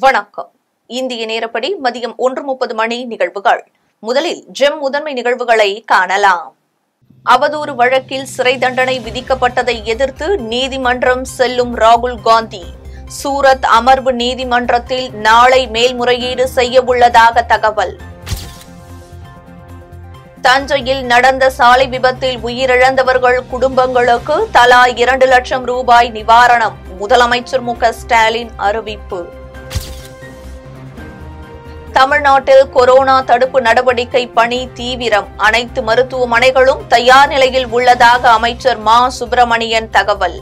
வணக்கம் இந்திய நேரப்படி மதியம் ஒன்று முப்பது மணி நிகழ்வுகள் முதலில் ஜெம் முதன்மை நிகழ்வுகளை காணலாம் அவதூறு வழக்கில் சிறை தண்டனை விதிக்கப்பட்டதை எதிர்த்து நீதிமன்றம் செல்லும் ராகுல் காந்தி சூரத் அமர்வு நீதிமன்றத்தில் நாளை மேல்முறையீடு செய்ய உள்ளதாக தகவல் தஞ்சையில் நடந்த சாலை விபத்தில் உயிரிழந்தவர்கள் குடும்பங்களுக்கு தலா இரண்டு லட்சம் ரூபாய் நிவாரணம் முதலமைச்சர் மு க ஸ்டாலின் அறிவிப்பு தமிழ்நாட்டில் கொரோனா தடுப்பு நடவடிக்கை பணி தீவிரம் அனைத்து மருத்துவமனைகளும் தயார் நிலையில் உள்ளதாக அமைச்சர் மா சுப்பிரமணியன் தகவல்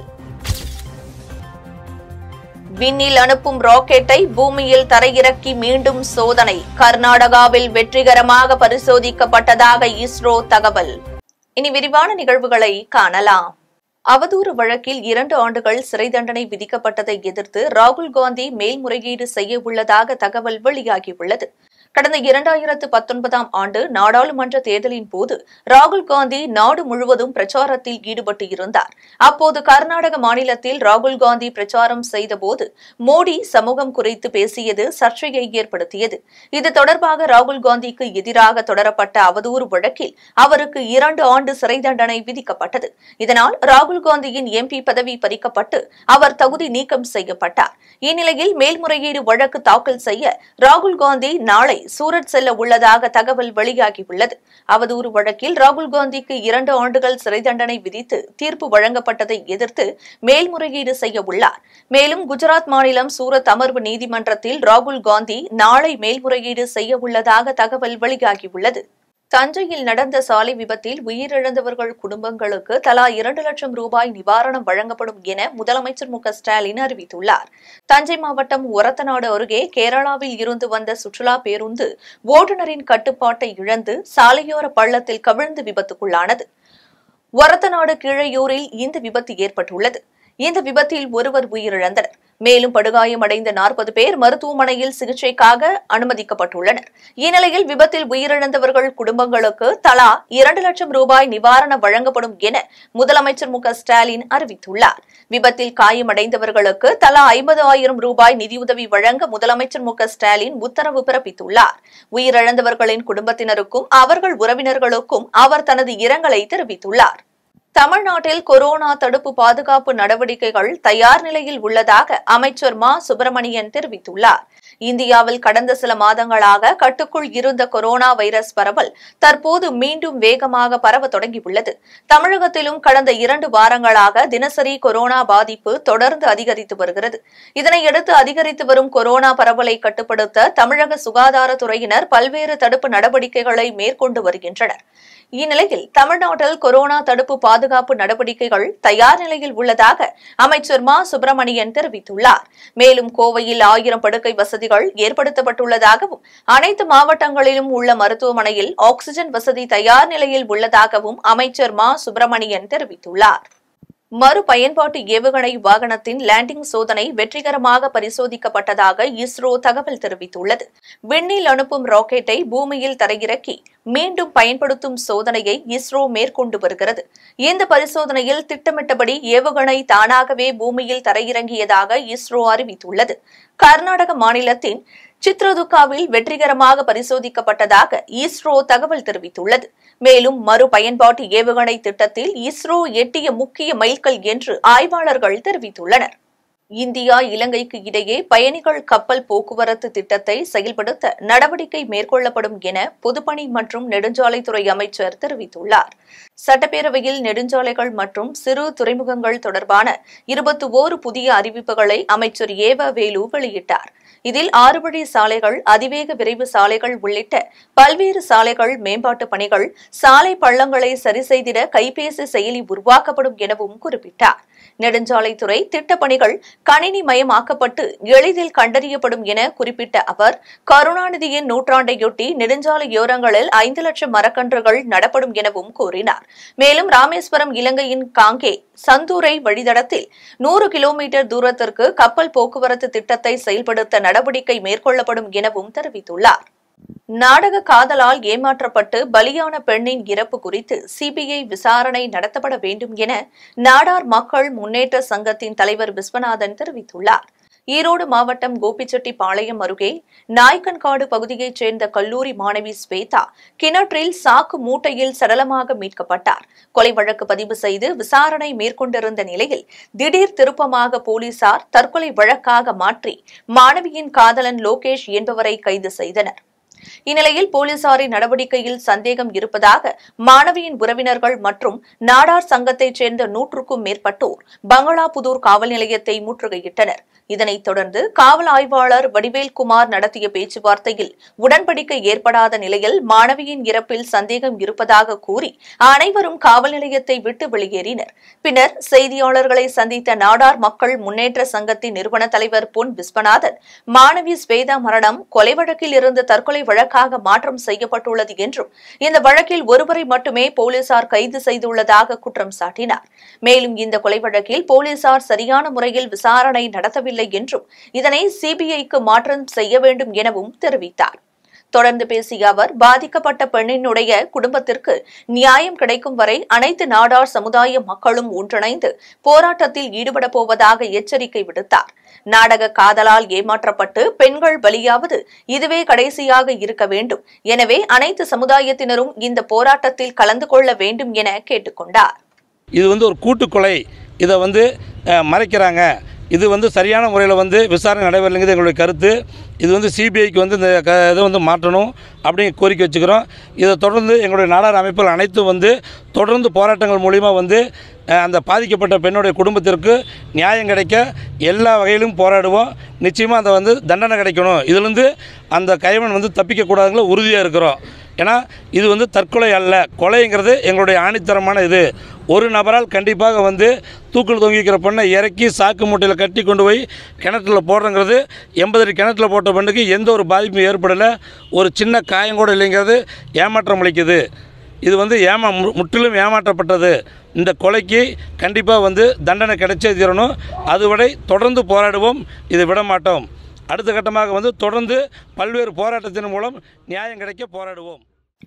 விண்ணில் அனுப்பும் ராக்கெட்டை பூமியில் தரையிறக்கி மீண்டும் சோதனை கர்நாடகாவில் வெற்றிகரமாக பரிசோதிக்கப்பட்டதாக இஸ்ரோ தகவல் இனி விரிவான நிகழ்வுகளை காணலாம் அவதூறு வழக்கில் இரண்டு ஆண்டுகள் சிறை தண்டனை விதிக்கப்பட்டதை எதிர்த்து ராகுல் காந்தி மேல்முறையீடு செய்ய உள்ளதாக தகவல் வெளியாகியுள்ளது கடந்த இரண்டாயிரத்து பத்தொன்பதாம் ஆண்டு நாடாளுமன்ற தேர்தலின் போது ராகுல் காந்தி நாடு முழுவதும் பிரச்சாரத்தில் ஈடுபட்டு இருந்தார் அப்போது கர்நாடக மாநிலத்தில் ராகுல் காந்தி பிரச்சாரம் செய்தபோது மோடி சமூகம் குறித்து பேசியது சர்ச்சையை ஏற்படுத்தியது இது தொடர்பாக ராகுல் காந்திக்கு எதிராக தொடரப்பட்ட அவதூறு வழக்கில் அவருக்கு இரண்டு ஆண்டு சிறை தண்டனை விதிக்கப்பட்டது இதனால் ராகுல் காந்தியின் எம்பி பதவி பறிக்கப்பட்டு அவர் தகுதி நீக்கம் செய்யப்பட்டார் இந்நிலையில் மேல்முறையீடு வழக்கு தாக்கல் செய்ய ராகுல் காந்தி நாளை சூரத் செல்ல உள்ளதாக தகவல் வெளியாகியுள்ளது அவதூறு வழக்கில் ராகுல் காந்திக்கு இரண்டு ஆண்டுகள் சிறை தண்டனை விதித்து தீர்ப்பு வழங்கப்பட்டதை எதிர்த்து மேல்முறையீடு செய்ய உள்ளார் மேலும் குஜராத் மாநிலம் சூரத் அமர்வு நீதிமன்றத்தில் ராகுல் காந்தி நாளை மேல்முறையீடு செய்ய உள்ளதாக தகவல் வெளியாகியுள்ளது தஞ்சையில் நடந்த சாலை விபத்தில் உயிரிழந்தவர்கள் குடும்பங்களுக்கு தலா இரண்டு லட்சம் ரூபாய் நிவாரணம் வழங்கப்படும் என முதலமைச்சர் மு க ஸ்டாலின் அறிவித்துள்ளார் தஞ்சை மாவட்டம் ஒரத்தநாடு அருகே கேரளாவில் இருந்து வந்த சுற்றுலா பேருந்து ஓட்டுநரின் கட்டுப்பாட்டை இழந்து சாலையோர பள்ளத்தில் கவிழ்ந்து விபத்துக்குள்ளானது ஒரத்தநாடு கீழையூரில் இந்த விபத்து ஏற்பட்டுள்ளது இந்த விபத்தில் ஒருவர் உயிரிழந்தனர் மேலும் படுகாயமடைந்த நாற்பது பேர் மருத்துவமனையில் சிகிச்சைக்காக அனுமதிக்கப்பட்டுள்ளனர் இந்நிலையில் விபத்தில் உயிரிழந்தவர்கள் குடும்பங்களுக்கு தலா இரண்டு லட்சம் ரூபாய் நிவாரணம் வழங்கப்படும் என முதலமைச்சர் மு க ஸ்டாலின் அறிவித்துள்ளார் விபத்தில் காயமடைந்தவர்களுக்கு தலா ஐம்பது ஆயிரம் ரூபாய் நிதியுதவி வழங்க முதலமைச்சர் மு க ஸ்டாலின் உத்தரவு பிறப்பித்துள்ளார் உயிரிழந்தவர்களின் குடும்பத்தினருக்கும் அவர்கள் உறவினர்களுக்கும் அவர் தனது இரங்கலை தெரிவித்துள்ளார் தமிழ்நாட்டில் கொரோனா தடுப்பு பாதுகாப்பு நடவடிக்கைகள் தயார் நிலையில் உள்ளதாக அமைச்சர் மா சுப்பிரமணியன் தெரிவித்துள்ளார் இந்தியாவில் கடந்த சில மாதங்களாக கட்டுக்குள் இருந்த கொரோனா வைரஸ் பரவல் தற்போது மீண்டும் வேகமாக பரவ தொடங்கியுள்ளது தமிழகத்திலும் கடந்த இரண்டு வாரங்களாக தினசரி கொரோனா பாதிப்பு தொடர்ந்து அதிகரித்து வருகிறது இதனையடுத்து அதிகரித்து வரும் கொரோனா பரவலை கட்டுப்படுத்த தமிழக சுகாதாரத்துறையினர் பல்வேறு தடுப்பு நடவடிக்கைகளை மேற்கொண்டு வருகின்றனர் இந்நிலையில் தமிழ்நாட்டில் கொரோனா தடுப்பு பாதுகாப்பு நடவடிக்கைகள் தயார் நிலையில் உள்ளதாக அமைச்சர் மா சுப்பிரமணியன் தெரிவித்துள்ளார் மேலும் கோவையில் ஆயிரம் படுக்கை வசதிகள் ஏற்படுத்தப்பட்டுள்ளதாகவும் அனைத்து மாவட்டங்களிலும் உள்ள மருத்துவமனையில் ஆக்ஸிஜன் வசதி தயார் நிலையில் உள்ளதாகவும் அமைச்சர் மா சுப்பிரமணியன் தெரிவித்துள்ளார் மறுபயன்பாட்டு ஏவுகணை வாகனத்தின் லேண்டிங் சோதனை வெற்றிகரமாக பரிசோதிக்கப்பட்டதாக இஸ்ரோ தகவல் தெரிவித்துள்ளது விண்ணில் அனுப்பும் ராக்கெட்டை பூமியில் தரையிறக்கி மீண்டும் பயன்படுத்தும் சோதனையை இஸ்ரோ மேற்கொண்டு வருகிறது இந்த பரிசோதனையில் திட்டமிட்டபடி ஏவுகணை தானாகவே பூமியில் தரையிறங்கியதாக இஸ்ரோ அறிவித்துள்ளது கர்நாடக மாநிலத்தின் சித்ரதுக்காவில் வெற்றிகரமாக பரிசோதிக்கப்பட்டதாக இஸ்ரோ தகவல் தெரிவித்துள்ளது மேலும் மறுபயன்பாட்டு ஏவுகணை திட்டத்தில் இஸ்ரோ எட்டிய முக்கிய மைல்கல் என்று ஆய்வாளர்கள் தெரிவித்துள்ளனர் இந்தியா இலங்கைக்கு இடையே பயணிகள் கப்பல் போக்குவரத்து திட்டத்தை செயல்படுத்த நடவடிக்கை மேற்கொள்ளப்படும் என பொதுப்பணி மற்றும் நெடுஞ்சாலைத்துறை அமைச்சர் தெரிவித்துள்ளார் சட்டப்பேரவையில் நெடுஞ்சாலைகள் மற்றும் சிறு துறைமுகங்கள் தொடர்பான இருபத்தி ஓரு புதிய அறிவிப்புகளை அமைச்சர் ஏவ வேலு வெளியிட்டார் இதில் ஆறு வழி சாலைகள் அதிவேக விரைவு சாலைகள் உள்ளிட்ட பல்வேறு சாலைகள் மேம்பாட்டு பணிகள் சாலை பள்ளங்களை சரி செய்திட கைபேசி செயலி உருவாக்கப்படும் எனவும் குறிப்பிட்டார் நெடுஞ்சாலைத்துறை திட்டப்பணிகள் கணினி மயமாக்கப்பட்டு எளிதில் கண்டறியப்படும் என குறிப்பிட்ட அவர் கருணாநிதியின் நூற்றாண்டையொட்டி நெடுஞ்சாலையோரங்களில் ஐந்து லட்சம் மரக்கன்றுகள் நடப்படும் எனவும் கூறினார் மேலும் ராமேஸ்வரம் இலங்கையின் காங்கே சந்தூரை வழித்தடத்தில் நூறு கிலோமீட்டர் தூரத்திற்கு கப்பல் போக்குவரத்து திட்டத்தை செயல்படுத்த நடவடிக்கை மேற்கொள்ளப்படும் எனவும் தெரிவித்துள்ளார் நாடக காதலால் ஏமாற்றப்பட்டு பலியான பெண்ணின் இறப்பு குறித்து சிபிஐ விசாரணை நடத்தப்பட வேண்டும் என நாடார் மக்கள் முன்னேற்ற சங்கத்தின் தலைவர் விஸ்வநாதன் தெரிவித்துள்ளார் ஈரோடு மாவட்டம் கோபிச்செட்டிப்பாளையம் அருகே நாய்க்கன்காடு பகுதியைச் சேர்ந்த கல்லூரி மாணவி ஸ்வேதா கிணற்றில் சாக்கு மூட்டையில் சடலமாக மீட்கப்பட்டார் கொலை வழக்கு பதிவு செய்து விசாரணை மேற்கொண்டிருந்த நிலையில் திடீர் திருப்பமாக போலீசார் தற்கொலை வழக்காக மாற்றி மாணவியின் காதலன் லோகேஷ் என்பவரை கைது செய்தனர் இந்நிலையில் போலீசாரின் நடவடிக்கையில் சந்தேகம் இருப்பதாக மாணவியின் உறவினர்கள் மற்றும் நாடார் சங்கத்தைச் சேர்ந்த நூற்றுக்கும் மேற்பட்டோர் பங்களாபுதூர் காவல் நிலையத்தை முற்றுகையிட்டனர் இதனைத் தொடர்ந்து காவல் ஆய்வாளர் வடிவேல்குமார் நடத்திய பேச்சுவார்த்தையில் உடன்படிக்கை ஏற்படாத நிலையில் மாணவியின் இறப்பில் சந்தேகம் இருப்பதாக கூறி அனைவரும் காவல் நிலையத்தை விட்டு வெளியேறினர் பின்னர் செய்தியாளர்களை சந்தித்த நாடார் மக்கள் முன்னேற்ற சங்கத்தின் நிறுவன தலைவர் பொன் விஸ்வநாதன் மாணவி ஸ்வேதா மரணம் கொலை வழக்கில் இருந்து தற்கொலை வழக்காக மாற்றம் செய்யப்பட்டுள்ளது என்றும் இந்த வழக்கில் ஒருவரை மட்டுமே போலீசார் கைது செய்துள்ளதாக குற்றம் சாட்டினார் மேலும் இந்த கொலை வழக்கில் போலீசார் சரியான முறையில் விசாரணை நடத்தவில்லை என்றும் இதனை சிபிஐக்கு மாற்றம் செய்ய வேண்டும் எனவும் தெரிவித்தார் தொடர்ந்து பேசிய அவர் பாதிக்கப்பட்ட பெண்ணினுடைய குடும்பத்திற்கு நியாயம் கிடைக்கும் வரை அனைத்து நாடார் சமுதாய மக்களும் ஒன்றிணைந்து போராட்டத்தில் ஈடுபடப் போவதாக எச்சரிக்கை விடுத்தார் நாடக காதலால் ஏமாற்றப்பட்டு பெண்கள் பலியாவது இதுவே கடைசியாக இருக்க வேண்டும் எனவே அனைத்து சமுதாயத்தினரும் இந்த போராட்டத்தில் கலந்து கொள்ள வேண்டும் என கேட்டுக்கொண்டார் இது வந்து ஒரு கூட்டுக்கொலை இதை வந்து அஹ், மறைக்கிறாங்க இது வந்து சரியான முறையில் வந்து விசாரணை நடைபெறலைங்கிறது எங்களுடைய கருத்து இது வந்து சிபிஐக்கு வந்து இந்த க இதை வந்து மாற்றணும் அப்படின்னு கோரிக்கை வச்சுக்கிறோம் இதை தொடர்ந்து எங்களுடைய நாடார் அமைப்புகள் அனைத்தும் வந்து தொடர்ந்து போராட்டங்கள் மூலிமா வந்து அஹ், அந்த பாதிக்கப்பட்ட பெண்ணுடைய குடும்பத்திற்கு நியாயம் கிடைக்க எல்லா வகையிலும் போராடுவோம் நிச்சயமாக அந்த வந்து தண்டனை கிடைக்கணும் இதுலேருந்து அந்த கைவன் வந்து தப்பிக்கக்கூடாதுங்கிற உறுதியாக இருக்கிறோம் ஏன்னா இது வந்து தற்கொலை அல்ல கொலைங்கிறது எங்களுடைய ஆணித்தரமான இது ஒரு நபரால் கண்டிப்பாக வந்து தூக்கில் தொங்கிக்கிற பெண்ணை இறக்கி சாக்கு மூட்டையில் கட்டி கொண்டு போய் கிணத்துல போடுறங்கிறது எண்பது அடி கிணத்துல போட்ட பெண்ணுக்கு எந்த ஒரு பாதிப்பும் ஏற்படலை ஒரு சின்ன காயம் கூட இல்லைங்கிறது ஏமாற்றம் அளிக்குது இது வந்து ஏமா மு- முற்றிலும் ஏமாற்றப்பட்டது இந்த கொலைக்கு கண்டிப்பாக வந்து தண்டனை கிடைச்சே தீரணும் அதுவரை தொடர்ந்து போராடுவோம் இதை விட மாட்டோம் அடுத்த கட்டமாக வந்து தொடர்ந்து பல்வேறு போராட்டத்தின் மூலம் நியாயம் கிடைக்க போராடுவோம்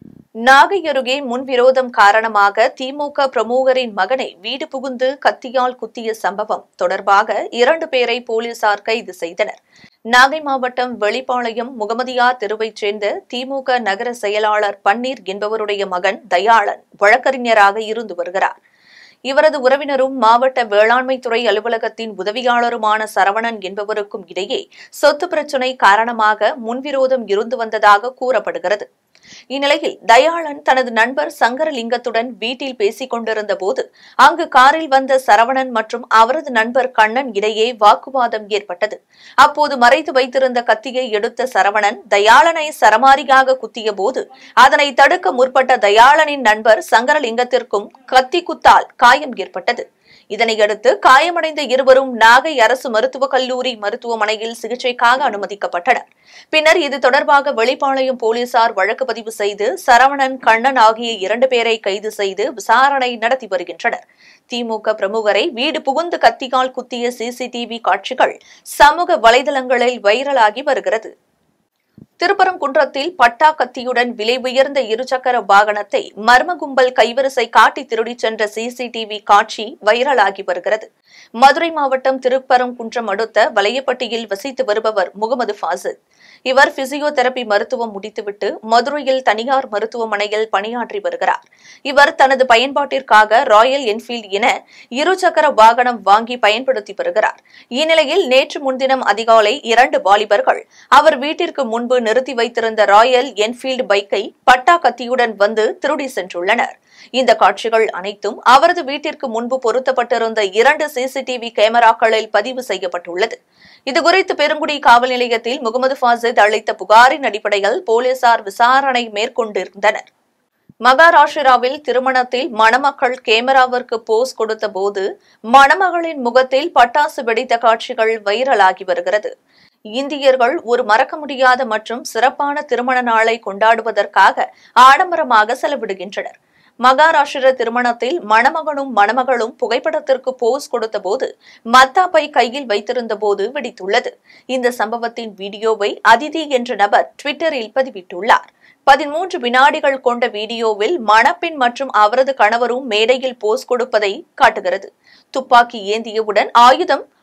நாகை அருகே முன்விரோதம் காரணமாக திமுக பிரமுகரின் மகனை வீடு புகுந்து கத்தியால் குத்திய சம்பவம் தொடர்பாக இரண்டு பேரை போலீசார் கைது செய்தனர் நாகை மாவட்டம் வெளிப்பாளையம் முகமதியார் தெருவைச் சேர்ந்த திமுக நகர செயலாளர் பன்னீர் என்பவருடைய மகன் தயாளன் வழக்கறிஞராக இருந்து வருகிறார் இவரது உறவினரும் மாவட்ட வேளாண்மை துறை அலுவலகத்தின் உதவியாளருமான சரவணன் என்பவருக்கும் இடையே சொத்து பிரச்சினை காரணமாக முன்விரோதம் இருந்து வந்ததாக கூறப்படுகிறது இந்நிலையில் தயாளன் தனது நண்பர் சங்கரலிங்கத்துடன் வீட்டில் பேசிக் கொண்டிருந்த போது அங்கு காரில் வந்த சரவணன் மற்றும் அவரது நண்பர் கண்ணன் இடையே வாக்குவாதம் ஏற்பட்டது அப்போது மறைத்து வைத்திருந்த கத்தியை எடுத்த சரவணன் தயாளனை சரமாரியாக குத்திய போது அதனை தடுக்க முற்பட்ட தயாளனின் நண்பர் சங்கரலிங்கத்திற்கும் கத்தி குத்தால் காயம் ஏற்பட்டது இதனையடுத்து காயமடைந்த இருவரும் நாகை அரசு மருத்துவக் கல்லூரி மருத்துவமனையில் சிகிச்சைக்காக அனுமதிக்கப்பட்டனர் பின்னர் இது தொடர்பாக வெளிப்பாளையம் போலீசார் வழக்கு பதிவு செய்து சரவணன் கண்ணன் ஆகிய இரண்டு பேரை கைது செய்து விசாரணை நடத்தி வருகின்றனர் திமுக பிரமுகரை வீடு புகுந்து கத்தியால் குத்திய சிசிடிவி காட்சிகள் சமூக வலைதளங்களில் வைரலாகி வருகிறது திருப்பரங்குன்றத்தில் பட்டா கத்தியுடன் விலை உயர்ந்த இருசக்கர வாகனத்தை மர்ம கும்பல் கைவரிசை காட்டி திருடிச் சென்ற சிசிடிவி காட்சி வைரலாகி வருகிறது மதுரை மாவட்டம் திருப்பரங்குன்றம் அடுத்த வலையப்பட்டியில் வசித்து வருபவர் முகமது ஃபாசில் இவர் பிசியோதெரபி மருத்துவம் முடித்துவிட்டு மதுரையில் தனியார் மருத்துவமனையில் பணியாற்றி வருகிறார் இவர் தனது பயன்பாட்டிற்காக ராயல் என்ஃபீல்ட் என இருசக்கர வாகனம் வாங்கி பயன்படுத்தி வருகிறார் இந்நிலையில் நேற்று முன்தினம் அதிகாலை இரண்டு வாலிபர்கள் அவர் வீட்டிற்கு முன்பு நிறுத்தி வைத்திருந்த ராயல் என்ஃபீல்டு பைக்கை பட்டா கத்தியுடன் வந்து திருடி சென்றுள்ளனர் இந்த காட்சிகள் அனைத்தும் அவரது வீட்டிற்கு முன்பு பொருத்தப்பட்டிருந்த இரண்டு சிசிடிவி கேமராக்களில் பதிவு செய்யப்பட்டுள்ளது இதுகுறித்து பெருங்குடி காவல் நிலையத்தில் முகமது ஃபாசித் அளித்த புகாரின் அடிப்படையில் போலீசார் விசாரணை மேற்கொண்டிருந்தனர் மகாராஷ்டிராவில் திருமணத்தில் மணமக்கள் கேமராவிற்கு போஸ் கொடுத்த போது மணமகளின் முகத்தில் பட்டாசு வெடித்த காட்சிகள் வைரலாகி வருகிறது இந்தியர்கள் ஒரு மறக்க முடியாத மற்றும் சிறப்பான திருமண நாளை கொண்டாடுவதற்காக ஆடம்பரமாக செலவிடுகின்றனர் மகாராஷ்டிர திருமணத்தில் மணமகனும் மணமகளும் புகைப்படத்திற்கு போஸ் கொடுத்தபோது மத்தாப்பை கையில் வைத்திருந்த போது வெடித்துள்ளது இந்த சம்பவத்தின் வீடியோவை அதிதி என்ற நபர் ட்விட்டரில் பதிவிட்டுள்ளார் பதிமூன்று வினாடிகள் கொண்ட வீடியோவில் மணப்பெண் மற்றும் அவரது கணவரும் மேடையில் போஸ் கொடுப்பதை காட்டுகிறது துப்பாக்கி ஏந்தியவுடன் ஆயுதம்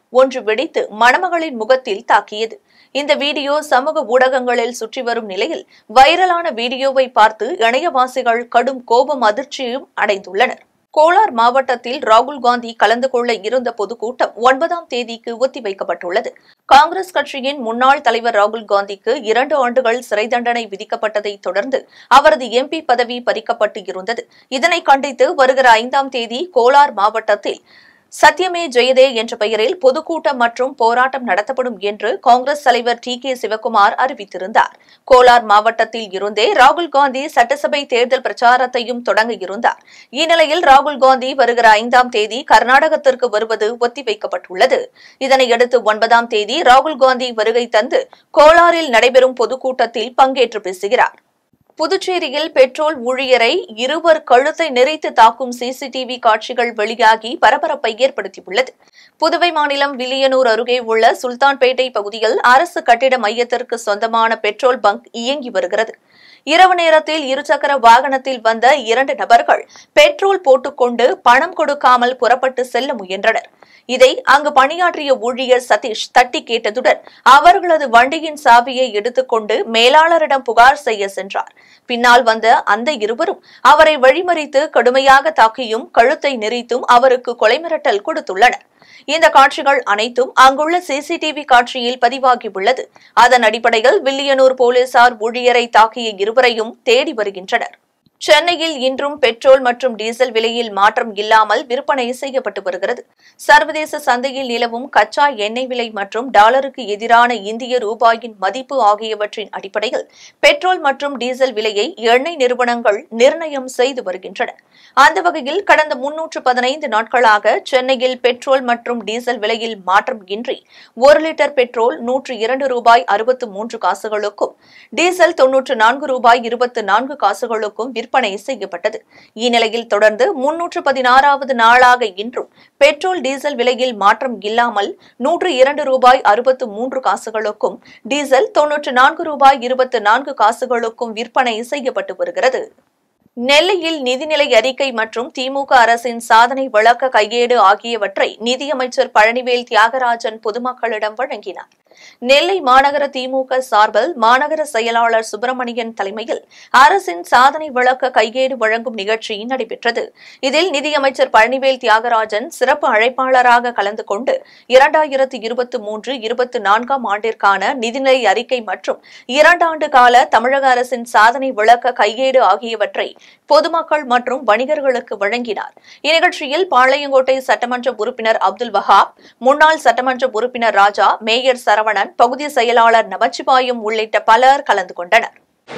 ஒன்று வெடித்து மணமகளின் முகத்தில் தாக்கியது இந்த வீடியோ சமூக ஊடகங்களில் சுற்றி வரும் நிலையில் வைரலான வீடியோவை பார்த்து இணையவாசிகள் கடும் கோபம் அதிர்ச்சியும் அடைந்துள்ளனர் கோலார் மாவட்டத்தில் ராகுல் காந்தி கலந்து கொள்ள இருந்த பொதுக்கூட்டம் ஒன்பதாம் தேதிக்கு ஒத்திவைக்கப்பட்டுள்ளது காங்கிரஸ் கட்சியின் முன்னாள் தலைவர் ராகுல் காந்திக்கு இரண்டு ஆண்டுகள் சிறை தண்டனை விதிக்கப்பட்டதை தொடர்ந்து அவரது எம்பி பதவி பறிக்கப்பட்டு இருந்தது இதனை கண்டித்து வருகிற ஐந்தாம் தேதி கோலார் மாவட்டத்தில் சத்யமே ஜெயதே என்ற பெயரில் பொதுக்கூட்டம் மற்றும் போராட்டம் நடத்தப்படும் என்று காங்கிரஸ் தலைவர் டி கே சிவக்குமார் அறிவித்திருந்தார் கோலார் மாவட்டத்தில் இருந்தே ராகுல் காந்தி சட்டசபை தேர்தல் பிரச்சாரத்தையும் தொடங்க இருந்தார் இந்நிலையில் ராகுல் காந்தி வருகிற ஐந்தாம் தேதி கர்நாடகத்திற்கு வருவது ஒத்திவைக்கப்பட்டுள்ளது இதனையடுத்து ஒன்பதாம் தேதி ராகுல் காந்தி வருகை தந்து கோலாரில் நடைபெறும் பொதுக்கூட்டத்தில் பங்கேற்று பேசுகிறார் புதுச்சேரியில் பெட்ரோல் ஊழியரை இருவர் கழுத்தை நெறித்து தாக்கும் சிசிடிவி காட்சிகள் வெளியாகி பரபரப்பை ஏற்படுத்தியுள்ளது புதுவை மாநிலம் வில்லியனூர் அருகே உள்ள சுல்தான்பேட்டை பகுதியில் அரசு கட்டிட மையத்திற்கு சொந்தமான பெட்ரோல் பங்க் இயங்கி வருகிறது இரவு நேரத்தில் இருசக்கர வாகனத்தில் வந்த இரண்டு நபர்கள் பெட்ரோல் போட்டுக்கொண்டு பணம் கொடுக்காமல் புறப்பட்டு செல்ல முயன்றனர் இதை அங்கு பணியாற்றிய ஊழியர் சதீஷ் தட்டி கேட்டதுடன் அவர்களது வண்டியின் சாவியை எடுத்துக்கொண்டு மேலாளரிடம் புகார் செய்ய சென்றார் பின்னால் வந்த அந்த இருவரும் அவரை வழிமறித்து கடுமையாக தாக்கியும் கழுத்தை நெறித்தும் அவருக்கு கொலை மிரட்டல் கொடுத்துள்ளனர் இந்த காட்சிகள் அனைத்தும் அங்குள்ள சிசிடிவி காட்சியில் பதிவாகியுள்ளது அதன் அடிப்படையில் வில்லியனூர் போலீசார் ஊழியரை தாக்கிய இருவரையும் தேடி வருகின்றனர் சென்னையில் இன்றும் பெட்ரோல் மற்றும் டீசல் விலையில் மாற்றம் இல்லாமல் விற்பனை செய்யப்பட்டு வருகிறது சர்வதேச சந்தையில் நிலவும் கச்சா எண்ணெய் விலை மற்றும் டாலருக்கு எதிரான இந்திய ரூபாயின் மதிப்பு ஆகியவற்றின் அடிப்படையில் பெட்ரோல் மற்றும் டீசல் விலையை எண்ணெய் நிறுவனங்கள் நிர்ணயம் செய்து வருகின்றன அந்த வகையில் கடந்த முன்னூற்று பதினைந்து நாட்களாக சென்னையில் பெட்ரோல் மற்றும் டீசல் விலையில் மாற்றம் இன்றி ஒரு லிட்டர் பெட்ரோல் நூற்று இரண்டு ரூபாய் அறுபத்து மூன்று காசுகளுக்கும் டீசல் தொன்னூற்று நான்கு ரூபாய் இருபத்து நான்கு காசுகளுக்கும் விற்பனை செய்யப்பட்டது இந்நிலையில் தொடர்ந்து முன்னூற்று பதினாறாவது நாளாக இன்றும் பெட்ரோல் டீசல் விலையில் மாற்றம் இல்லாமல் நூற்று இரண்டு ரூபாய் அறுபத்து மூன்று காசுகளுக்கும் டீசல் தொன்னூற்று நான்கு ரூபாய் இருபத்து நான்கு காசுகளுக்கும் விற்பனை செய்யப்பட்டு வருகிறது நெல்லையில் நிதிநிலை அறிக்கை மற்றும் திமுக அரசின் சாதனை விளக்க கையேடு ஆகியவற்றை நிதியமைச்சர் பழனிவேல் தியாகராஜன் பொதுமக்களிடம் வழங்கினார் நெல்லை மாநகர திமுக சார்பில் மாநகர செயலாளர் சுப்பிரமணியன் தலைமையில் அரசின் சாதனை விளக்க கையேடு வழங்கும் நிகழ்ச்சி நடைபெற்றது இதில் நிதியமைச்சர் பழனிவேல் தியாகராஜன் சிறப்பு அழைப்பாளராக கலந்து கொண்டு இரண்டாயிரத்து இருபத்தி மூன்று இருபத்தி நான்காம் ஆண்டிற்கான நிதிநிலை அறிக்கை மற்றும் இரண்டாண்டு கால தமிழக அரசின் சாதனை விளக்க கையேடு ஆகியவற்றை பொதுமக்கள் மற்றும் வணிகர்களுக்கு வழங்கினார் இந்நிகழ்ச்சியில் பாளையங்கோட்டை சட்டமன்ற உறுப்பினர் அப்துல் வஹாப் முன்னாள் சட்டமன்ற உறுப்பினர் ராஜா மேயர் சரவணன் பகுதி செயலாளர் நமச்சிவாயம் உள்ளிட்ட பலர் கலந்து கொண்டனர்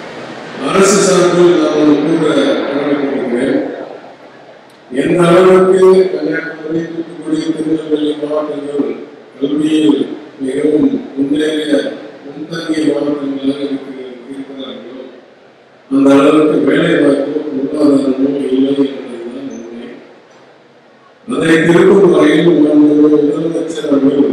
அரசு சார்பில் நான் ஒரு கூட கடமைப்பட்டிருக்கிறேன் எந்த அளவுக்கு கன்னியாகுமரி தூத்துக்குடி திருநெல்வேலி மாவட்டங்கள் கல்வியில் மிகவும் முன்னேறிய முன்தங்கிய மாவட்டங்களாக இருக்கு- இருக்கிறார்களோ அந்த அளவுக்கு வேலை வாய்ப்போ பொருளாதாரமோ இல்லை என்பதுதான் உண்மை அதை திருப்பும் வகையில் மாண்புமிகு முதலமைச்சர் அவர்கள்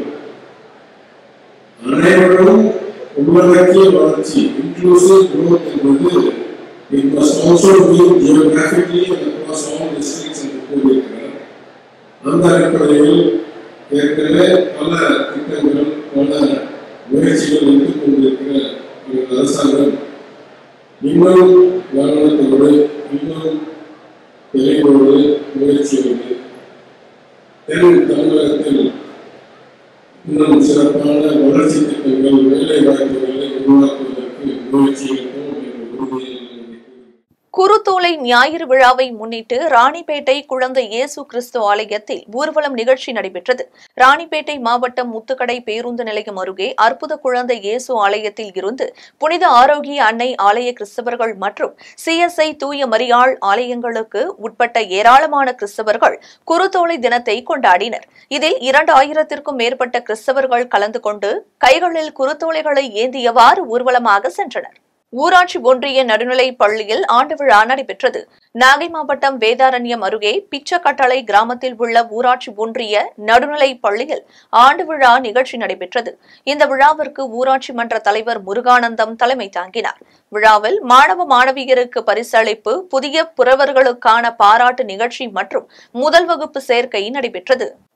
அனைவரும் உள்ளடக்கிய வளர்ச்சி இன்க்ளூசிவ் growth என்பது it must also be geographically and across all districts என்று கூறியிருக்கிறார் அந்த அடிப்படையில் ஏற்கனவே பல திட்டங்கள் பல முயற்சிகள் எடுத்துக் கொண்டிருக்கிற ஒரு அரசாங்கம் இன்னும் கவனத்தோடு இன்னும் தெளிவோடு முயற்சியோடு தென் தமிழகத்தில் இன்னும் சிறப்பான வளர்ச்சி திட்டங்கள் வேலை வாய்ப்புகளை உருவாக்குவதற்கு முயற்சி எடுப்போம் என்ற உறுதியை நான் குருத்தோலை ஞாயிறு விழாவை முன்னிட்டு ராணிப்பேட்டை குழந்தை இயேசு கிறிஸ்து ஆலயத்தில் ஊர்வலம் நிகழ்ச்சி நடைபெற்றது ராணிப்பேட்டை மாவட்டம் முத்துக்கடை பேருந்து நிலையம் அருகே அற்புத குழந்தை இயேசு ஆலயத்தில் இருந்து புனித ஆரோக்கிய அன்னை ஆலய கிறிஸ்தவர்கள் மற்றும் சிஎஸ்ஐ தூய மரியாள் ஆலயங்களுக்கு உட்பட்ட ஏராளமான கிறிஸ்தவர்கள் குருத்தோலை தினத்தை கொண்டாடினர் இதில் இரண்டு ஆயிரத்திற்கும் மேற்பட்ட கிறிஸ்தவர்கள் கலந்து கொண்டு கைகளில் குருத்தோலைகளை ஏந்தியவாறு ஊர்வலமாக சென்றனர் ஊராட்சி ஒன்றிய நடுநிலைப் பள்ளியில் ஆண்டு விழா நடைபெற்றது நாகை மாவட்டம் வேதாரண்யம் அருகே பிச்சக்கட்டளை கிராமத்தில் உள்ள ஊராட்சி ஒன்றிய நடுநிலைப் பள்ளியில் ஆண்டு விழா நிகழ்ச்சி நடைபெற்றது இந்த விழாவிற்கு ஊராட்சி மன்ற தலைவர் முருகானந்தம் தலைமை தாங்கினார் விழாவில் மாணவ மாணவியருக்கு பரிசளிப்பு புதிய புறவர்களுக்கான பாராட்டு நிகழ்ச்சி மற்றும் முதல் வகுப்பு சேர்க்கை நடைபெற்றது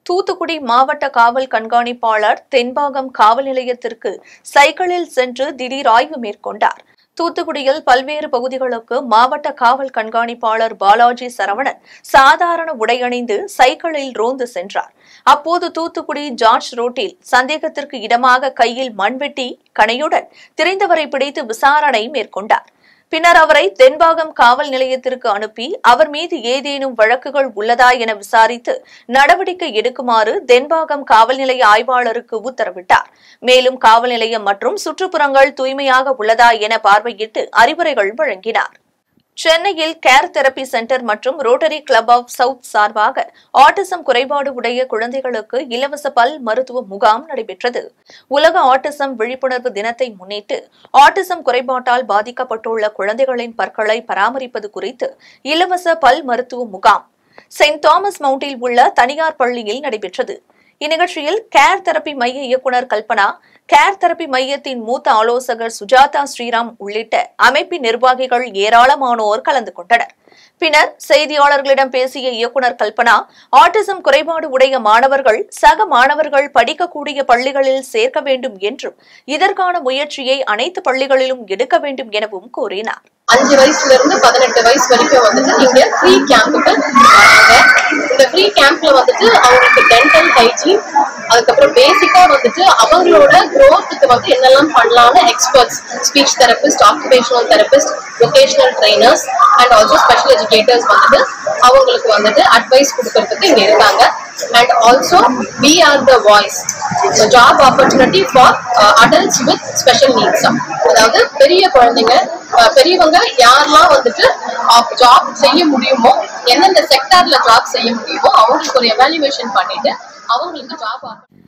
தூத்துக்குடி மாவட்ட காவல் கண்காணிப்பாளர் தென்பாகம் காவல் நிலையத்திற்கு சைக்கிளில் சென்று திடீர் ஆய்வு மேற்கொண்டார் தூத்துக்குடியில் பல்வேறு பகுதிகளுக்கு மாவட்ட காவல் கண்காணிப்பாளர் பாலாஜி சரவணன் சாதாரண உடையணிந்து சைக்கிளில் ரோந்து சென்றார் அப்போது தூத்துக்குடி ஜார்ஜ் ரோட்டில் சந்தேகத்திற்கு இடமாக கையில் மண்வெட்டி கணையுடன் திரிந்தவரை பிடித்து விசாரணை மேற்கொண்டார் பின்னர் அவரை தென்பாகம் காவல் நிலையத்திற்கு அனுப்பி அவர் மீது ஏதேனும் வழக்குகள் உள்ளதா என விசாரித்து நடவடிக்கை எடுக்குமாறு தென்பாகம் காவல் நிலைய ஆய்வாளருக்கு உத்தரவிட்டார் மேலும் காவல் நிலையம் மற்றும் சுற்றுப்புறங்கள் தூய்மையாக உள்ளதா என பார்வையிட்டு அறிவுரைகள் வழங்கினார் சென்னையில் கேர் தெரபி சென்டர் மற்றும் ரோட்டரி கிளப் ஆஃப் சவுத் சார்பாக ஆட்டிசம் குறைபாடு உடைய குழந்தைகளுக்கு இலவச பல் மருத்துவ முகாம் நடைபெற்றது உலக ஆட்டிசம் விழிப்புணர்வு தினத்தை முன்னிட்டு ஆட்டிசம் குறைபாட்டால் பாதிக்கப்பட்டுள்ள குழந்தைகளின் பற்களை பராமரிப்பது குறித்து இலவச பல் மருத்துவ முகாம் செயின்ட் தாமஸ் மவுண்டில் உள்ள தனியார் பள்ளியில் நடைபெற்றது இந்நிகழ்ச்சியில் கேர் தெரபி மைய இயக்குநர் கல்பனா கேர் தெரபி மையத்தின் மூத்த ஆலோசகர் சுஜாதா ஸ்ரீராம் உள்ளிட்ட அமைப்பின் நிர்வாகிகள் ஏராளமானோர் கலந்து கொண்டனர் பின்னர் செய்தியாளர்களிடம் பேசிய இயக்குநர் கல்பனா ஆட்டிசம் குறைபாடு உடைய மாணவர்கள் சக மாணவர்கள் படிக்கக்கூடிய பள்ளிகளில் சேர்க்க வேண்டும் என்றும் இதற்கான முயற்சியை அனைத்து பள்ளிகளிலும் எடுக்க வேண்டும் எனவும் கூறினார் அஞ்சு வயசுல இருந்து பதினெட்டு வயசு வரைக்கும் வந்துட்டு இங்க ஃப்ரீ கேம்புக்கு வராங்க இந்த ஃப்ரீ கேம்ப்ல வந்துட்டு அவங்களுக்கு டென்டல் ஹைஜீன் அதுக்கப்புறம் பேசிக்கா வந்துட்டு அவங்களோட growth-க்கு வந்து என்னெல்லாம் பண்ணலாம்னு experts speech therapist occupational therapist vocational trainers and also special educators வந்துட்டு அவங்களுக்கு வந்துட்டு அட்வைஸ் கொடுக்கறதுக்கு இங்க இருக்காங்க and also we are the voice job opportunity for adults with special needs அதாவது பெரிய குழந்தைங்க அஹ், பெரியவங்க யாரெல்லாம் வந்துட்டு ஜாப் செய்ய முடியுமோ எந்தெந்த செக்டார்ல ஜாப் செய்ய முடியுமோ அவங்களுக்கு ஒரு எவாலுவேஷன் பண்ணிட்டு அவங்களுக்கு ஜாப்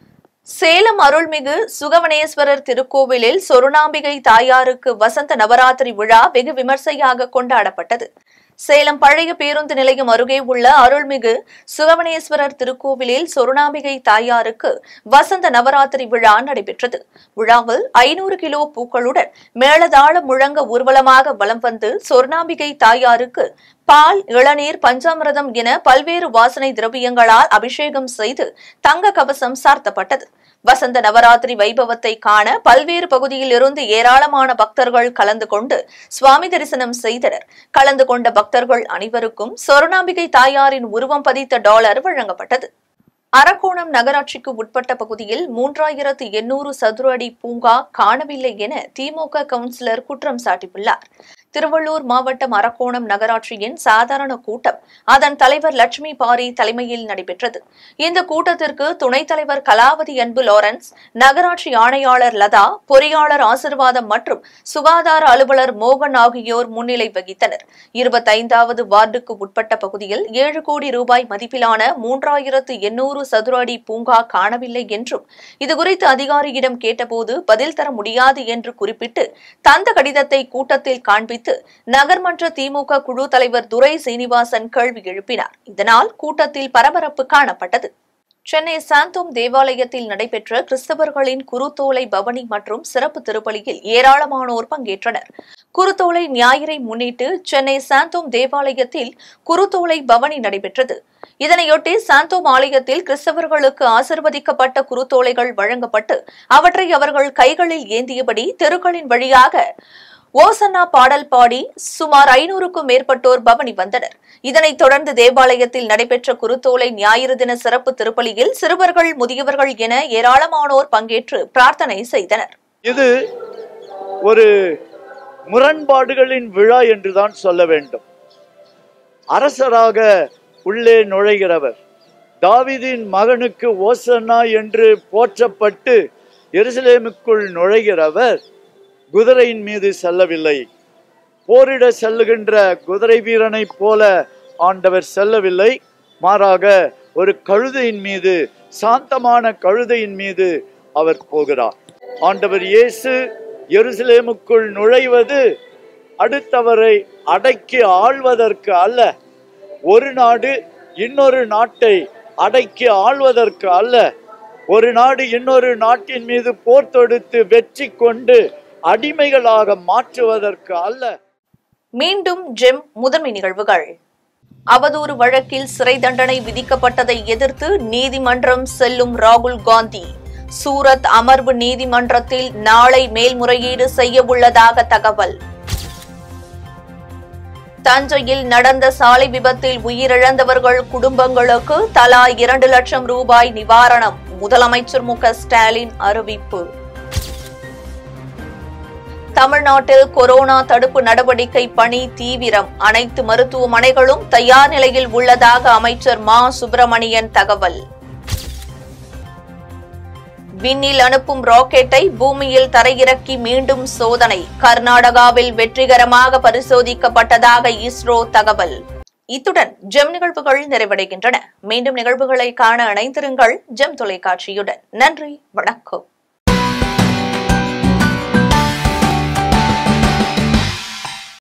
சேலம் அருள்மிகு சுகவனேஸ்வரர் திருக்கோவிலில் சொருணாம்பிகை தாயாருக்கு வசந்த நவராத்திரி விழா வெகு விமர்சையாக கொண்டாடப்பட்டது சேலம் பழைய பேருந்து நிலையம் அருகே உள்ள அருள்மிகு சுகவனேஸ்வரர் திருக்கோவிலில் சொருணாம்பிகை தாயாருக்கு வசந்த நவராத்திரி விழா நடைபெற்றது விழாவில் ஐநூறு கிலோ பூக்களுடன் மேளதாளம் முழங்க ஊர்வலமாக வலம் வந்து சொர்ணாம்பிகை தாயாருக்கு பால் இளநீர் பஞ்சாமிரதம் என பல்வேறு வாசனை திரவியங்களால் அபிஷேகம் செய்து தங்க கவசம் சார்த்தப்பட்டது வசந்த நவராத்திரி வைபவத்தை காண பல்வேறு பகுதியில் இருந்து ஏராளமான பக்தர்கள் கலந்து கொண்டு சுவாமி தரிசனம் செய்தனர் கலந்து கொண்ட பக்தர்கள் அனைவருக்கும் சொர்ணாம்பிகை தாயாரின் உருவம் பதித்த டாலர் வழங்கப்பட்டது அரக்கோணம் நகராட்சிக்கு உட்பட்ட பகுதியில் மூன்றாயிரத்து எண்ணூறு சதுர அடி பூங்கா காணவில்லை என திமுக கவுன்சிலர் குற்றம் சாட்டியுள்ளார் திருவள்ளூர் மாவட்டம் அரக்கோணம் நகராட்சியின் சாதாரண கூட்டம் அதன் தலைவர் லட்சுமி பாரி தலைமையில் நடைபெற்றது இந்த கூட்டத்திற்கு துணைத் தலைவர் கலாவதி அன்பு லாரன்ஸ் நகராட்சி ஆணையாளர் லதா பொறியாளர் ஆசிர்வாதம் மற்றும் சுகாதார அலுவலர் மோகன் ஆகியோர் முன்னிலை வகித்தனர் இருபத்தைந்தாவது வார்டுக்கு உட்பட்ட பகுதியில் ஏழு கோடி ரூபாய் மதிப்பிலான மூன்றாயிரத்து எண்ணூறு சதுர அடி பூங்கா காணவில்லை என்றும் இதுகுறித்து அதிகாரியிடம் கேட்டபோது பதில் தர முடியாது என்று குறிப்பிட்டு தந்த கடிதத்தை கூட்டத்தில் காண்பித்து நகர்மன்ற திமுக குழு தலைவர் துரை சீனிவாசன் கேள்வி எழுப்பினார் இதனால் கூட்டத்தில் பரபரப்பு காணப்பட்டது சென்னை சாந்தோம் தேவாலயத்தில் நடைபெற்ற கிறிஸ்தவர்களின் குருத்தோலை பவனி மற்றும் சிறப்பு திருப்பலியில் ஏராளமானோர் பங்கேற்றனர் குருத்தோலை ஞாயிறை முன்னிட்டு சென்னை சாந்தோம் தேவாலயத்தில் குருத்தோலை பவனி நடைபெற்றது இதனையொட்டி சாந்தோம் ஆலயத்தில் கிறிஸ்தவர்களுக்கு ஆசிர்வதிக்கப்பட்ட குருத்தோலைகள் வழங்கப்பட்டு அவற்றை அவர்கள் கைகளில் ஏந்தியபடி தெருக்களின் வழியாக ஓசன்னா பாடல் பாடி சுமார் ஐநூறுக்கும் மேற்பட்டோர் பவனி வந்தனர் இதனைத் தொடர்ந்து தேவாலயத்தில் நடைபெற்ற குருத்தோலை ஞாயிறு தின சிறப்பு திருப்பலியில் சிறுவர்கள் முதியவர்கள் என ஏராளமானோர் பங்கேற்று பிரார்த்தனை செய்தனர் இது ஒரு முரண்பாடுகளின் விழா என்றுதான் சொல்ல வேண்டும் அரசராக உள்ளே நுழைகிறவர் தாவீதின் மகனுக்கு ஓசன்னா என்று போற்றப்பட்டு எருசலேமுக்குள் நுழைகிறவர் குதிரையின் மீது செல்லவில்லை போரிட செல்லுகின்ற குதிரை வீரனைப் போல ஆண்டவர் செல்லவில்லை மாறாக ஒரு கழுதையின் மீது சாந்தமான கழுதையின் மீது அவர் போகிறார் ஆண்டவர் இயேசு எருசலேமுக்குள் நுழைவது அடுத்தவரை அடக்கி ஆள்வதற்கு அல்ல ஒரு நாடு இன்னொரு நாட்டை அடக்கி ஆள்வதற்கு அல்ல ஒரு நாடு இன்னொரு நாட்டின் மீது போர் தொடுத்து வெற்றி கொண்டு அடிமைகளாக மாற்றுவதற்கு அல்ல மீண்டும் ஜெம் முதன்மை நிகழ்வுகள் அவதூறு வழக்கில் சிறை தண்டனை விதிக்கப்பட்டதை எதிர்த்து நீதிமன்றம் செல்லும் ராகுல் காந்தி சூரத் அமர்வு நீதிமன்றத்தில் நாளை மேல்முறையீடு செய்ய உள்ளதாக தகவல் தஞ்சையில் நடந்த சாலை விபத்தில் உயிரிழந்தவர்கள் குடும்பங்களுக்கு தலா இரண்டு லட்சம் ரூபாய் நிவாரணம் முதலமைச்சர் மு க ஸ்டாலின் அறிவிப்பு தமிழ்நாட்டில் கொரோனா தடுப்பு நடவடிக்கை பணி தீவிரம் அனைத்து மருத்துவமனைகளும் தயார் நிலையில் உள்ளதாக அமைச்சர் மா சுப்பிரமணியன் தகவல் விண்ணில் அனுப்பும் ராக்கெட்டை பூமியில் தரையிறக்கி மீண்டும் சோதனை கர்நாடகாவில் வெற்றிகரமாக பரிசோதிக்கப்பட்டதாக இஸ்ரோ தகவல் இத்துடன் ஜெம் நிகழ்வுகள் நிறைவடைகின்றன மீண்டும் நிகழ்வுகளை காண இணைந்திருங்கள் ஜெம் தொலைக்காட்சியுடன் நன்றி வணக்கம்